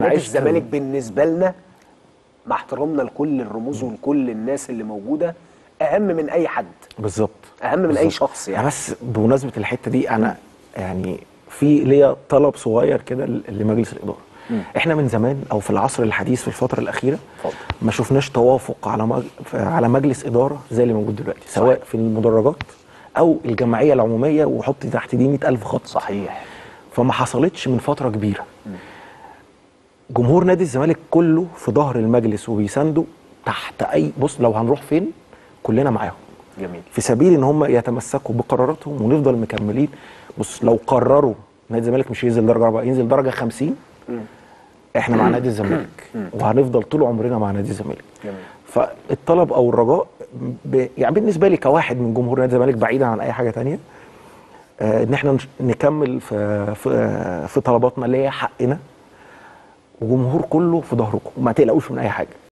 نادي عايش الزمالك كان- بالنسبه لنا مع احترامنا لكل الرموز ولكل الناس اللي موجوده اهم من اي حد بالظبط اهم من اي بالظبط. شخص أنا يعني بس بمناسبه الحته دي انا يعني في ليا طلب صغير كده ل- لمجلس الاداره احنا من زمان او في العصر الحديث في الفتره الاخيره اتفضل. ما شفناش توافق على مج... على مجلس اداره زي اللي موجود دلوقتي سواء في المدرجات او الجمعيه العموميه وحط تحت دي 100000 خط صحيح فما حصلتش من فتره كبيره جمهور نادي الزمالك كله في ظهر المجلس وبيسانده تحت اي بص لو هنروح فين كلنا معاهم جميل في سبيل ان هم يتمسكوا بقراراتهم ونفضل مكملين بص لو قرروا نادي الزمالك مش ينزل درجه رابعه ينزل درجه 50 احنا مع نادي الزمالك وهنفضل طول عمرنا مع نادي الزمالك جميل. فالطلب او الرجاء ب... يعني بالنسبه لي كواحد من جمهور نادي الزمالك بعيدا عن اي حاجه تانية آه ان احنا نش- نكمل في في, آه في طلباتنا اللي هي حقنا وجمهور كله في ظهركم ما تقلقوش من اي حاجه